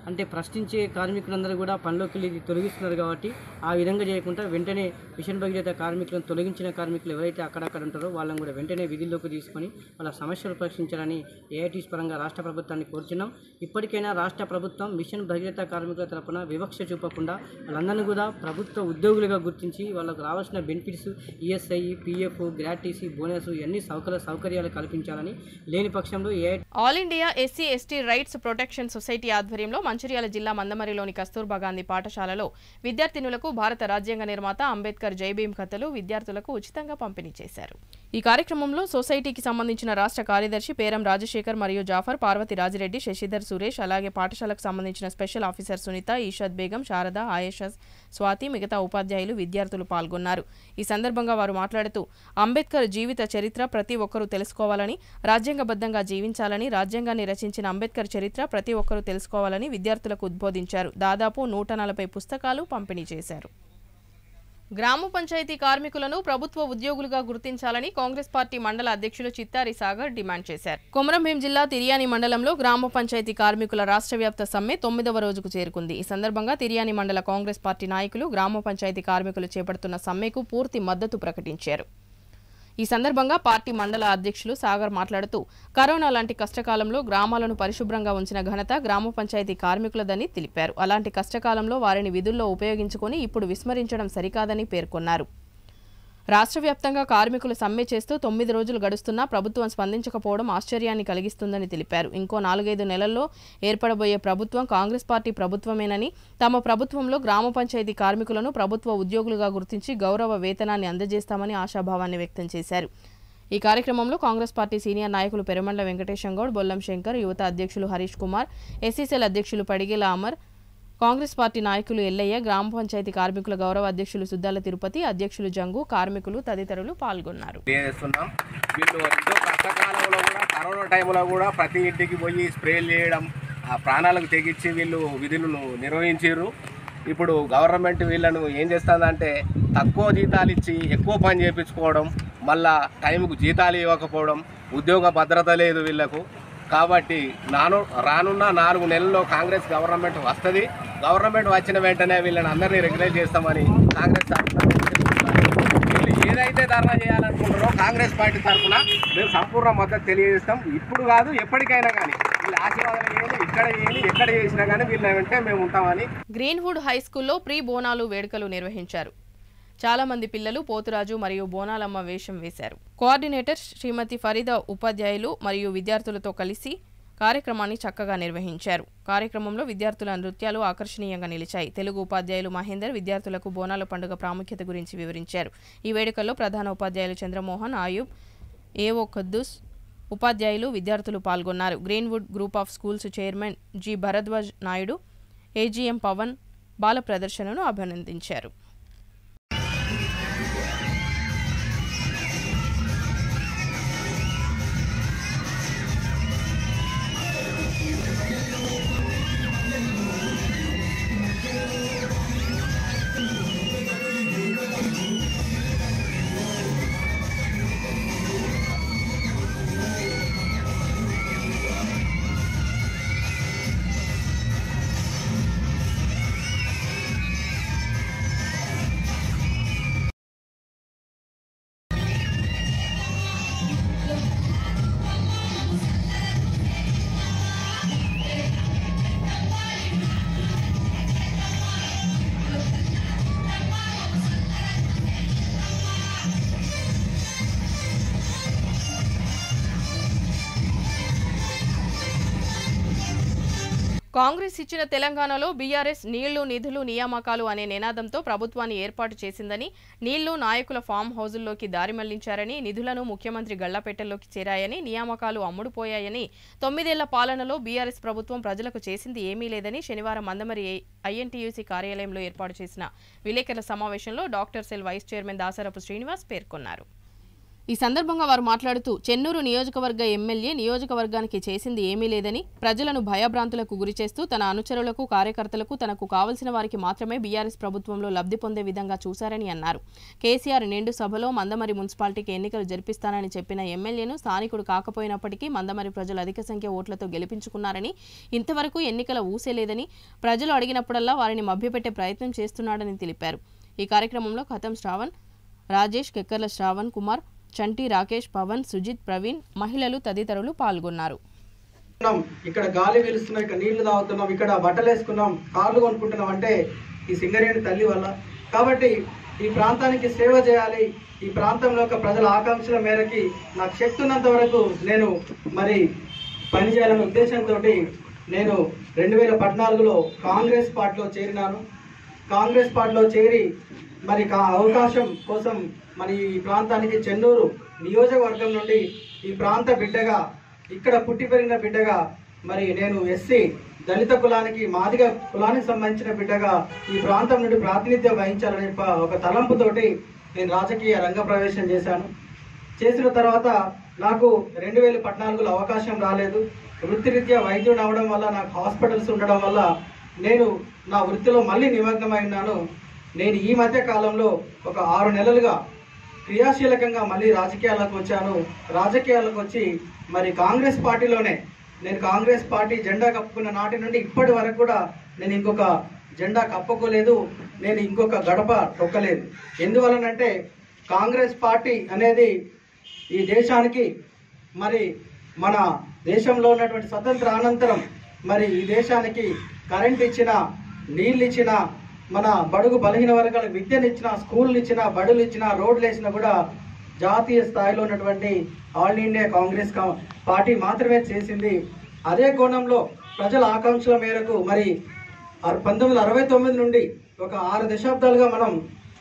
అంటే ప్రశ్నించే కార్మికులందరూ కూడా పనిలోకి వెళ్ళి తొలగిస్తున్నారు కాబట్టి ఆ విధంగా చేయకుండా వెంటనే మిషన్ భగీరథ కార్మికులను తొలగించిన కార్మికులు ఎవరైతే అక్కడక్కడ ఉంటారో వాళ్ళని కూడా వెంటనే విధుల్లోకి తీసుకొని వాళ్ళ సమస్యలు పరిష్కరించాలని ఏఐటీస్ పరంగా రాష్ట్ర ప్రభుత్వాన్ని కోరుచున్నాం ఇప్పటికైనా రాష్ట్ర ప్రభుత్వం మిషన్ భగీరథ కార్మికుల తరపున వివక్ష చూపకుండా వాళ్ళందరినీ కూడా ప్రభుత్వ ఉద్యోగులుగా గుర్తించి వాళ్ళకు రావాల్సిన benefits ESI PF gratuity bonus ఇవన్నీ సౌకర్య సౌకర్యాలు కల్పించాలని లేని పక్షంలో A all India SC ST rights protection society ఆధ్వర్యంలో మంచిర్యాల జిల్లా మందమరిలోని కస్తూర్బా గాంధీ పాఠశాలలో విద్యార్థినులకు భారత రాజ్యాంగ నిర్మాత అంబేద్కర్ జైభీం కథలు విద్యార్థులకు ఉచితంగా పంపిణీ చేశారు ఈ కార్యక్రమంలో సొసైటీకి సంబంధించిన రాష్ట్ర కార్యదర్శి పేరం రాజశేఖర్ మరియు జాఫర్ పార్వతి రాజిరెడ్డి శశిధర్ సురేష్ అలాగే పాఠశాలకు సంబంధించిన స్పెషల్ ఆఫీసర్ సునీత ఈషద్ బేగం శారద ఆయేషా స్వాతి మిగతా ఉపాధ్యాయులు విద్యార్థులు పాల్గొన్నారు ఈ సందర్భంగా వారు మాట్లాడుతూ అంబేద్కర్ జీవిత చరిత్ర ప్రతి ఒక్కరూ తెలుసుకోవాలని రాజ్యాంగబద్ధంగా జీవించాలని రాజ్యాంగాన్ని రచించిన అంబేద్కర్ చరిత్ర ప్రతి ఒక్కరూ తెలుసుకోవాలని విద్యార్థులకు ఉద్బోధించారు దాదాపు నూట నలభై పుస్తకాలు పంపిణీ చేశారు గ్రామ పంచాయతీ కార్మికులను ప్రభుత్వ ఉద్యోగులుగా గుర్తించాలని కాంగ్రెస్ పార్టీ మండల అధ్యక్షులు చిత్తారి సాగర్ డిమాండ్ చేశారు కొమరంభీం జిల్లా తిరియాని మండలంలో గ్రామ పంచాయతీ కార్మికుల రాష్ట్ర వ్యాప్త సమ్మె తొమ్మిదవ రోజుకు చేరుకుంది ఈ సందర్భంగా తిరియాని మండల కాంగ్రెస్ పార్టీ నాయకులు గ్రామ పంచాయతీ కార్మికులు చేపడుతున్న సమ్మెకు పూర్తి మద్దతు ప్రకటించారు ఈ సందర్భంగా పార్టీ మండల అధ్యక్షులు సాగర్ మాట్లాడుతూ కరోనా లాంటి కష్టకాలంలో గ్రామాలను పరిశుభ్రంగా ఉంచిన ఘనత గ్రామ పంచాయతీ కార్మికులదని తెలిపారు అలాంటి కష్టకాలంలో వారిని విధుల్లో ఉపయోగించుకొని ఇప్పుడు విస్మరించడం సరికాదని పేర్కొన్నారు రాష్ట్ర వ్యాప్తంగా కార్మికులు సమ్మె చేస్తూ తొమ్మిది రోజులు గడుస్తున్నా ప్రభుత్వం స్పందించకపోవడం ఆశ్చర్యాన్ని కలిగిస్తుందని తెలిపారు ఇంకో నాలుగైదు నెలల్లో ఏర్పడబోయే ప్రభుత్వం కాంగ్రెస్ పార్టీ ప్రభుత్వమేనని తమ ప్రభుత్వంలో గ్రామ పంచాయతీ కార్మికులను ప్రభుత్వ ఉద్యోగులుగా గుర్తించి గౌరవ వేతనాన్ని అందజేస్తామని ఆశాభావాన్ని వ్యక్తం చేశారు ఈ కార్యక్రమంలో కాంగ్రెస్ పార్టీ సీనియర్ నాయకులు పెరమండ్ల వెంకటేశం గౌడ్ బొల్లం శంకర్ యువత అధ్యక్షులు హరీష్ కుమార్ ఎస్సీసీఎల్ అధ్యక్షులు పడిగేల అమర్ కాంగ్రెస్ పార్టీ నాయకులు ఎల్లయ్య గ్రామ పంచాయతీ కార్మికుల గౌరవ అధ్యక్షులు సుద్దాల తిరుపతి అధ్యక్షులు జంగు కార్మికులు తదితరులు పాల్గొన్నారు చేస్తున్నాం వీళ్ళు ఎంతో కష్టకాలంలో కూడా కరోనా టైంలో కూడా ప్రతి ఇంటికి పోయి స్ప్రేలు చేయడం ఆ ప్రాణాలకు తెగించి వీళ్ళు విధులను నిర్వహించారు ఇప్పుడు గవర్నమెంట్ వీళ్ళను ఏం చేస్తుందంటే తక్కువ జీతాలు ఇచ్చి ఎక్కువ పని చేయించుకోవడం మళ్ళా టైంకు జీతాలు ఇవ్వకపోవడం ఉద్యోగ భద్రత లేదు వీళ్ళకు కాబట్టి నాను రానున్న నాలుగు నెలల్లో కాంగ్రెస్ గవర్నమెంట్ వస్తుంది గవర్నమెంట్ వచ్చిన వెంటనే వీళ్ళని అందరినీ రెగ్యులేట్ చేస్తామని కాంగ్రెస్ తరఫున వీళ్ళు ఏదైతే ధర్నా చేయాలనుకుంటారో కాంగ్రెస్ పార్టీ తరఫున మేము సంపూర్ణ మద్దతు తెలియజేస్తాం ఇప్పుడు కాదు ఎప్పటికైనా కానీ వీళ్ళు ఆశీర్వాదం చేయాలి ఇక్కడ చేయాలి ఎక్కడ చేసినా కానీ వీళ్ళ వెంటే మేము ఉంటామని గ్రీన్వుడ్ హై స్కూల్లో ప్రీ బోనాలు వేడుకలు నిర్వహించారు చాలా మంది పిల్లలు పోతురాజు మరియు బోనాలమ్మ వేషం వేశారు కోఆర్డినేటర్ శ్రీమతి ఫరీద ఉపాధ్యాయులు మరియు విద్యార్థులతో కలిసి కార్యక్రమాన్ని చక్కగా నిర్వహించారు కార్యక్రమంలో విద్యార్థుల నృత్యాలు ఆకర్షణీయంగా నిలిచాయి తెలుగు ఉపాధ్యాయులు మహేందర్ విద్యార్థులకు బోనాల పండుగ ప్రాముఖ్యత గురించి వివరించారు ఈ వేడుకల్లో ప్రధాన ఉపాధ్యాయులు చంద్రమోహన్ ఆయూబ్ ఏఓ ఖద్దూస్ ఉపాధ్యాయులు విద్యార్థులు పాల్గొన్నారు Greenwood group of schools chairman G Bharadwaj Naidu AGM Pavan బాల ప్రదర్శనను అభినందించారు కాంగ్రెస్ ఇచ్చిన తెలంగాణలో బీఆర్ఎస్ నీళ్లు నిధులు నియామకాలు అనే నినాదంతో ప్రభుత్వాన్ని ఏర్పాటు చేసిందని నీళ్లు నాయకుల ఫామ్ హౌజుల్లోకి దారి మళ్లించారని నిధులను ముఖ్యమంత్రి గళ్లపెట్టెల్లోకి చేరాయని నియామకాలు అమ్ముడుపోయాయని తొమ్మిదేళ్ల పాలనలో బీఆర్ఎస్ ప్రభుత్వం ప్రజలకు చేసింది ఏమీ లేదని శనివారం మందమరి ఐఎన్టీయూసీ కార్యాలయంలో ఏర్పాటు చేసిన విలేకరుల సమావేశంలో doctor cell vice chairman Dasarapu Srinivas పేర్కొన్నారు ఈ సందర్భంగా వారు మాట్లాడుతూ చెన్నూరు నియోజకవర్గ ఎమ్మెల్యే నియోజకవర్గానికి చేసింది ఏమీ లేదని ప్రజలను భయభ్రాంతులకు గురిచేస్తూ తన అనుచరులకు కార్యకర్తలకు తనకు కావలసిన వారికి మాత్రమే బీఆర్ఎస్ ప్రభుత్వంలో లబ్ధి పొందే విధంగా చూశారని అన్నారు కేసీఆర్ నిండు సభలో మందమరి మున్సిపాలిటీకి ఎన్నికలు జరిపిస్తానని చెప్పిన ఎమ్మెల్యేను స్థానికుడు కాకపోయినప్పటికీ మందమరి ప్రజలు అధిక సంఖ్య ఓట్లతో గెలిపించుకున్నారని ఇంతవరకు ఎన్నికల ఊసే లేదని ప్రజలు అడిగినప్పుడల్లా వారిని మభ్యపెట్టే ప్రయత్నం చేస్తున్నాడని తెలిపారు ఈ కార్యక్రమంలో ఖతం శ్రావణ్ రాజేష్ కెక్కర్ల శ్రావణ్ కుమార్ చంటి రాకేష్ పవన్ సుజిత్ ప్రవీణ్ మహిళలు తదితరులు పాల్గొన్నారు ఉన్నాం ఇక్కడ గాలి పీలుస్తున్నాం ఇక్కడ నీళ్లు తాగుతున్నాం ఇక్కడ బట్టలు వేసుకున్నాం కార్లు కొనుక్కుంటున్నాం అంటే ఈ సింగరేణి తల్లి వల్ల కాబట్టి ఈ ప్రాంతానికి సేవ చేయాలి ఈ ప్రాంతంలో యొక్క ప్రజల ఆకాంక్షల మేరకి నాకు శక్తి ఉన్నంత వరకు నేను మరి పనిచేయాలనే ఉద్దేశంతో నేను రెండు వేల పద్నాలుగులో కాంగ్రెస్ పార్టీలో చేరినాను కాంగ్రెస్ పార్టీలో చేరి మరి కా అవకాశం కోసం మరి ఈ ప్రాంతానికి చెన్నూరు నియోజకవర్గం నుండి ఈ ప్రాంత బిడ్డగా ఇక్కడ పుట్టి పెరిగిన బిడ్డగా మరి నేను ఎస్సీ దళిత కులానికి మాదిగ కులానికి సంబంధించిన బిడ్డగా ఈ ప్రాంతం నుండి ప్రాతినిధ్యం వహించాలనే ప- ఒక తలంపుతోటి నేను రాజకీయ రంగ ప్రవేశం చేశాను చేసిన తర్వాత నాకు రెండు వేల పద్నాలుగులో అవకాశం రాలేదు వృత్తిరీత్యా వైద్యుడు అవడం వల్ల నాకు హాస్పిటల్స్ ఉండడం వల్ల నేను నా వృత్తిలో మళ్ళీ నిమగ్నమైనాను నేను ఈ మధ్య కాలంలో ఒక ఆరు నెలలుగా క్రియాశీలకంగా మళ్ళీ రాజకీయాలకు వచ్చాను రాజకీయాలకు వచ్చి మరి కాంగ్రెస్ పార్టీలోనే నేను కాంగ్రెస్ పార్టీ జెండా కప్పుకున్న నాటి నుండి ఇప్పటి వరకు కూడా నేను ఇంకొక జెండా కప్పుకోలేదు నేను ఇంకొక గడప తొక్కలేదు ఎందువలనంటే కాంగ్రెస్ పార్టీ అనేది ఈ దేశానికి మరి మన దేశంలో ఉన్నటువంటి స్వతంత్ర అనంతరం మరి ఈ దేశానికి కరెంట్ ఇచ్చిన నీళ్ళు ఇచ్చిన మన బడుగు బలహీన వర్గాలకు విద్యనిచ్చిన స్కూళ్ళు ఇచ్చిన బడులు ఇచ్చిన రోడ్లు వేసినా కూడా జాతీయ స్థాయిలో ఉన్నటువంటి ఆల్ ఇండియా కాంగ్రెస్ కా- పార్టీ మాత్రమే చేసింది అదే కోణంలో ప్రజల ఆకాంక్షల మేరకు మరి అర- పంతొమ్మిది వందల అరవై తొమ్మిది నుండి ఒక ఆరు దశాబ్దాలుగా మనం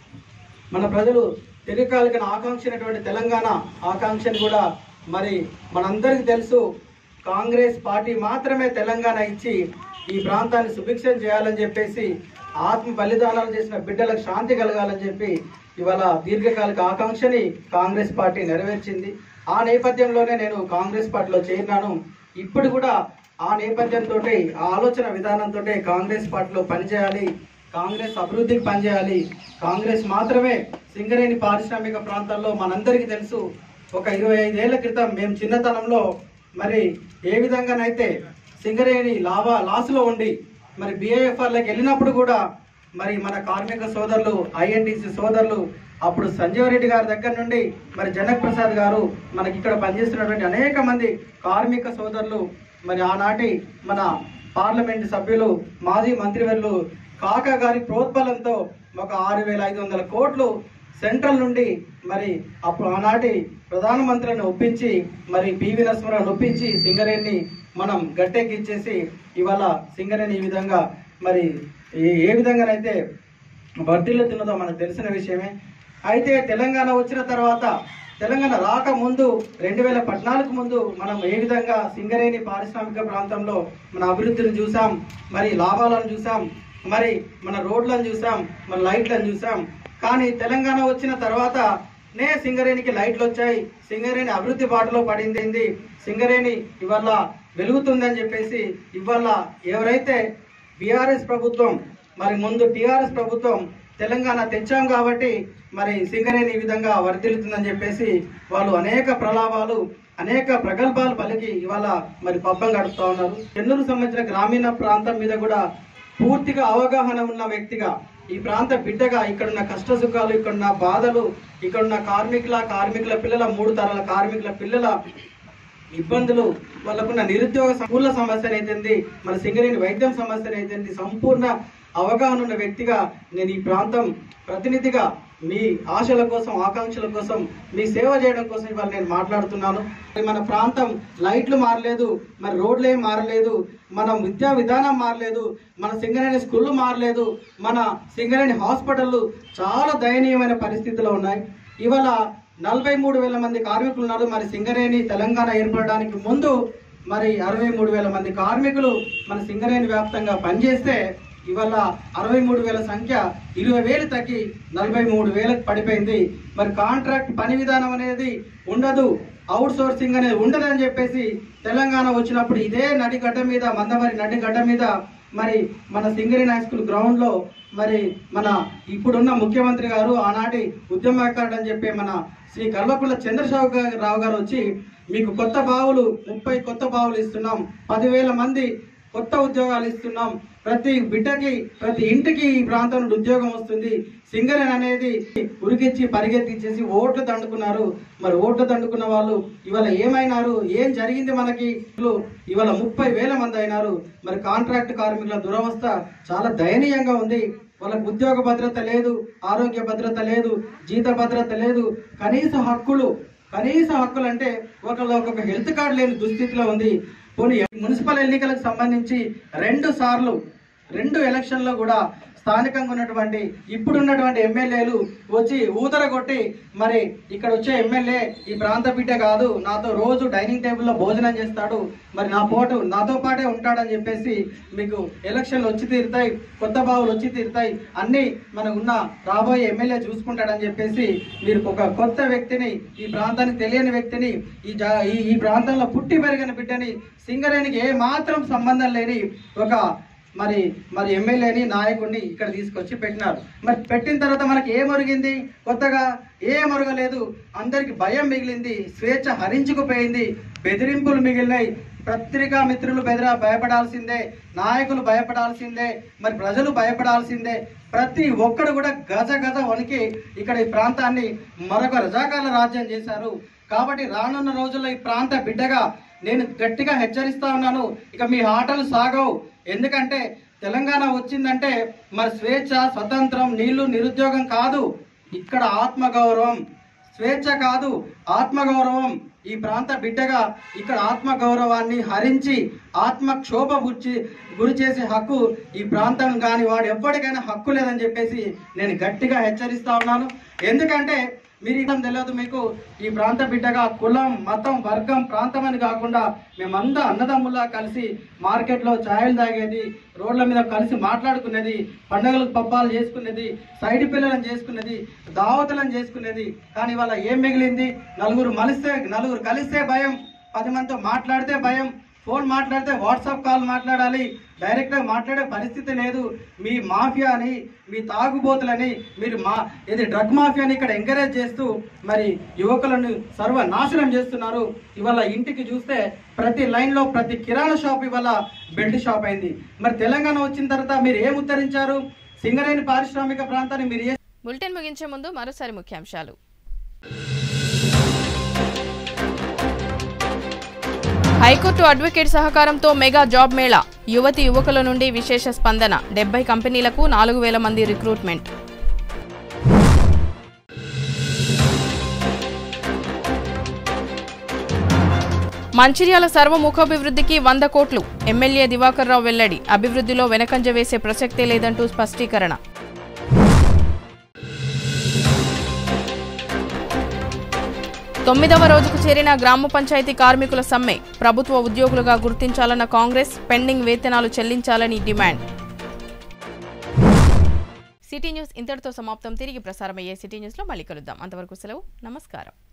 మన ప్రజలు దీర్ఘకాలిక ఆకాంక్షినటువంటి తెలంగాణ ఆకాంక్షను కూడా మరి మనందరికీ తెలుసు కాంగ్రెస్ పార్టీ మాత్రమే తెలంగాణ ఇచ్చి ఈ ప్రాంతాన్ని సుభిక్షం చేయాలని చెప్పేసి ఆత్మ బలిదానాలు చేసిన బిడ్డలకు శాంతి కలగాలని చెప్పి ఇవాళ దీర్ఘకాలిక ఆకాంక్షని కాంగ్రెస్ పార్టీ నెరవేర్చింది ఆ నేపథ్యంలోనే నేను కాంగ్రెస్ పార్టీలో చేరినాను ఇప్పుడు కూడా ఆ నేపథ్యంతో ఆ ఆలోచన విధానంతో కాంగ్రెస్ పార్టీలో పనిచేయాలి కాంగ్రెస్ అభివృద్ధికి పనిచేయాలి కాంగ్రెస్ మాత్రమే సింగరేణి పారిశ్రామిక ప్రాంతాల్లో మనందరికీ తెలుసు ఒక ఇరవై ఐదేళ్ల క్రితం మేము చిన్నతనంలో మరి ఏ విధంగానైతే సింగరేణి లాభా లాస్లో ఉండి మరి బిఐఎఫ్ఆర్లకు వెళ్ళినప్పుడు కూడా మరి మన కార్మిక సోదరులు ఐఎన్టీసీ సోదరులు అప్పుడు సంజీవ్ రెడ్డి గారి దగ్గర నుండి మరి జనక్ ప్రసాద్ గారు మనకి ఇక్కడ పనిచేస్తున్నటువంటి అనేక మంది కార్మిక సోదరులు మరి ఆనాటి మన పార్లమెంట్ సభ్యులు మాజీ మంత్రివర్యులు కాకా గారి ప్రోద్బలంతో ఒక ఆరు వేల ఐదు వందల కోట్లు సెంట్రల్ నుండి మరి అప్పుడు ఆనాటి ప్రధానమంత్రిని ఒప్పించి మరి పివి నరసింహరావు ఒప్పించి సింగరేణిని మనం గట్టెక్కిచ్చేసి ఇవాళ సింగరేణి ఈ విధంగా మరి ఏ- ఏ విధంగానైతే వర్ధిల్లుతున్నదో మనకు తెలిసిన విషయమే అయితే తెలంగాణ వచ్చిన తర్వాత తెలంగాణ రాక ముందు రెండు వేల పద్నాలుగు ముందు మనం ఏ విధంగా సింగరేణి పారిశ్రామిక ప్రాంతంలో మన అభివృద్ధిని చూసాం మరి లాభాలను చూసాం మరి మన రోడ్లను చూసాం మన లైట్లను చూసాం కానీ తెలంగాణ వచ్చిన తర్వాత నే సింగరేణికి లైట్లు వచ్చాయి సింగరేణి అభివృద్ధి బాటలో పడింది సింగరేణి ఇవాళ వెలుగుతుందని చెప్పేసి ఇవాళ ఎవరైతే బీఆర్ఎస్ ప్రభుత్వం మరి ముందు టీఆర్ఎస్ ప్రభుత్వం తెలంగాణ తెచ్చాం కాబట్టి మరి సింగరేణి ఈ విధంగా వర్ధిల్లుతుందని చెప్పేసి వాళ్ళు అనేక ప్రలాభాలు అనేక ప్రగల్భాలు పలికి ఇవాళ మరి పబ్బం గడుపుతా ఉన్నారు చెన్నూరు సంబంధించిన గ్రామీణ ప్రాంతం మీద కూడా పూర్తిగా అవగాహన ఉన్న వ్యక్తిగా ఈ ప్రాంత బిడ్డగా ఇక్కడున్న కష్ట సుఖాలు ఇక్కడున్న బాధలు ఇక్కడున్న కార్మికుల కార్మికుల పిల్లల మూడు తరాల కార్మికుల పిల్లల ఇబ్బందులు వాళ్ళకున్న నిరుద్యోగ స్కూళ్ళ సమస్య అయితుంది మన సింగరేణి వైద్యం సమస్య అయితుంది సంపూర్ణ అవగాహన ఉన్న వ్యక్తిగా నేను ఈ ప్రాంతం ప్రతినిధిగా మీ ఆశల కోసం ఆకాంక్షల కోసం మీ సేవ చేయడం కోసం ఇవాళ నేను మాట్లాడుతున్నాను మరి మన ప్రాంతం లైట్లు మారలేదు మరి రోడ్లు ఏం మారలేదు మన విద్యా విధానం మారలేదు మన సింగరేణి స్కూళ్ళు మారలేదు మన సింగరేణి హాస్పిటళ్ళు చాలా దయనీయమైన పరిస్థితిలో ఉన్నాయి ఇవాళ నలభై మూడు వేల మంది కార్మికులు ఉన్నారు మరి సింగరేణి తెలంగాణ ఏర్పడడానికి ముందు మరి అరవై మూడు వేల మంది కార్మికులు మన సింగరేణి వ్యాప్తంగా పనిచేస్తే ఇవాళ అరవై మూడు వేల సంఖ్య ఇరవై వేలు తగ్గి నలభై మూడు వేలకు పడిపోయింది మరి కాంట్రాక్ట్ పని విధానం అనేది ఉండదు అవుట్ సోర్సింగ్ అనేది ఉండదని చెప్పేసి తెలంగాణ వచ్చినప్పుడు ఇదే నడిగడ్డ మీద మందమరి నడిగడ్డ మీద మరి మన సింగరేణి హై స్కూల్ గ్రౌండ్ లో మరి మన ఇప్పుడున్న ముఖ్యమంత్రి గారు ఆనాటి ఉద్యమకారుడు అని చెప్పి మన శ్రీ కల్వకుంట్ల చంద్రశేఖర రావు గారు వచ్చి మీకు కొత్త బావులు ముప్పై కొత్త బావులు ఇస్తున్నాం పదివేల మంది కొత్త ఉద్యోగాలు ఇస్తున్నాం ప్రతి బిడ్డకి ప్రతి ఇంటికి ఈ ప్రాంతం నుండి ఉద్యోగం వస్తుంది సింగరేణి అనేది ఉరికిచ్చి పరిగెత్తించేసి ఓట్లు దండుకున్నారు మరి ఓట్లు దండుకున్న వాళ్ళు ఇవాళ ఏమైనారు ఏం జరిగింది మనకి ఇవాళ ముప్పై వేల మంది అయినారు మరి కాంట్రాక్ట్ కార్మికుల దురవస్థ చాలా దయనీయంగా ఉంది వాళ్ళకు ఉద్యోగ భద్రత లేదు ఆరోగ్య భద్రత లేదు జీత భద్రత లేదు కనీస హక్కులు కనీస హక్కులు అంటే ఒకళ్ళు ఒక్కొక్క హెల్త్ కార్డు లేని దుస్థితిలో ఉంది పోనీ మున్సిపల్ ఎన్నికలకు సంబంధించి రెండు సార్లు రెండు ఎలక్షన్లో కూడా స్థానికంగా ఉన్నటువంటి ఇప్పుడున్నటువంటి ఎమ్మెల్యేలు వచ్చి ఊదర కొట్టి మరి ఇక్కడ వచ్చే ఎమ్మెల్యే ఈ ప్రాంత బిడ్డ కాదు నాతో రోజు డైనింగ్ టేబుల్లో భోజనం చేస్తాడు మరి నా పోటు నాతో పాటే ఉంటాడని చెప్పేసి మీకు ఎలక్షన్లు వచ్చి తీరుతాయి కొత్త బావులు వచ్చి తీరుతాయి అన్ని మనకు ఉన్న రాబోయే ఎమ్మెల్యే చూసుకుంటాడని చెప్పేసి మీరు ఒక కొత్త వ్యక్తిని ఈ ప్రాంతానికి తెలియని వ్యక్తిని ఈ జా- ఈ- ఈ ప్రాంతంలో పుట్టి పెరిగిన బిడ్డని సింగరేణికి ఏ మాత్రం సంబంధం లేని ఒక మరి మరి ఎమ్మెల్యేని నాయకుడిని ఇక్కడ తీసుకొచ్చి పెట్టినారు మరి పెట్టిన తర్వాత మనకి ఏం ఒరిగింది కొత్తగా ఏం ఒరగలేదు అందరికి భయం మిగిలింది స్వేచ్ఛ హరించుకుపోయింది బెదిరింపులు మిగిలినాయి పత్రికా మిత్రులు బెదిర భయపడాల్సిందే నాయకులు భయపడాల్సిందే మరి ప్రజలు భయపడాల్సిందే ప్రతి ఒక్కడు కూడా గజ గజ వణికి ఇక్కడ ఈ ప్రాంతాన్ని మరొక రజాకాల రాజ్యం చేశారు కాబట్టి రానున్న రోజుల్లో ఈ ప్రాంత బిడ్డగా నేను గట్టిగా హెచ్చరిస్తా ఉన్నాను ఇక మీ ఆటలు సాగవు ఎందుకంటే తెలంగాణ వచ్చిందంటే మరి స్వేచ్ఛ స్వతంత్రం నీళ్లు నిరుద్యోగం కాదు ఇక్కడ ఆత్మగౌరవం స్వేచ్ఛ కాదు ఆత్మగౌరవం ఈ ప్రాంత బిడ్డగా ఇక్కడ ఆత్మగౌరవాన్ని హరించి ఆత్మక్షోభ గుర్చి గురి చేసే హక్కు ఈ ప్రాంతం కాని వాడు ఎవ్వడికైనా హక్కు లేదని చెప్పేసి నేను గట్టిగా హెచ్చరిస్తా ఉన్నాను ఎందుకంటే మీరు ఇవ్వడం తెలియదు మీకు ఈ ప్రాంత బిడ్డగా కులం మతం వర్గం ప్రాంతం అని కాకుండా మేమంతా అన్నదమ్ముల్లా కలిసి మార్కెట్లో ఛాయలు తాగేది రోడ్ల మీద కలిసి మాట్లాడుకునేది పండగలకు పబ్బాలు చేసుకునేది సైడ్ పిల్లలను చేసుకునేది దావతులను చేసుకునేది కానీ వాళ్ళ ఏం మిగిలింది నలుగురు మలిస్తే నలుగురు కలిస్తే భయం పది మందితో మాట్లాడితే భయం ఫోన్ మాట్లాడితే వాట్సాప్ కాల్ మాట్లాడాలి డైరెక్ట్గా మాట్లాడే పరిస్థితి లేదు మీ మాఫియాని మీ తాగుబోతులని మీరు మా ఇది డ్రగ్ మాఫియాని ఇక్కడ ఎంకరేజ్ చేస్తూ మరి యువకులను సర్వనాశనం చేస్తున్నారు ఇవాళ ఇంటికి చూస్తే ప్రతి లైన్లో ప్రతి కిరాణా షాప్ ఇవాళ బెల్ట్ షాప్ అయింది మరి తెలంగాణ వచ్చిన తర్వాత మీరు ఏం ఉత్తరించారు సింగరేణి పారిశ్రామిక ప్రాంతాన్ని మీరు ఏ బులెటిన్ ముగించే ముందు మరోసారి ముఖ్యాంశాలు హైకోర్టు అడ్వకేట్ సహకారంతో మెగా జాబ్ మేళా యువతి యువకుల నుండి విశేష స్పందన డెబ్బై కంపెనీలకు నాలుగు వేల మంది రిక్రూట్మెంట్ మంచిర్యాల సర్వముఖాభివృద్ధికి వంద కోట్లు ఎమ్మెల్యే దివాకర్ రావు వెల్లడి అభివృద్ధిలో వెనకంజ వేసే ప్రసక్తే లేదంటూ స్పష్టీకరణ తొమ్మిదవ రోజుకు చేరిన గ్రామ పంచాయతీ కార్మికుల సమ్మె ప్రభుత్వ ఉద్యోగులుగా గుర్తించాలన్న కాంగ్రెస్ పెండింగ్ వేతనాలు చెల్లించాలని డిమాండ్ సిటీ న్యూస్ ఇంతటితో సమాప్తం తిరిగి ప్రసారమయ్యే సిటీ న్యూస్లో మళ్ళీ కలుద్దాం అంతవరకు సెలవు నమస్కారం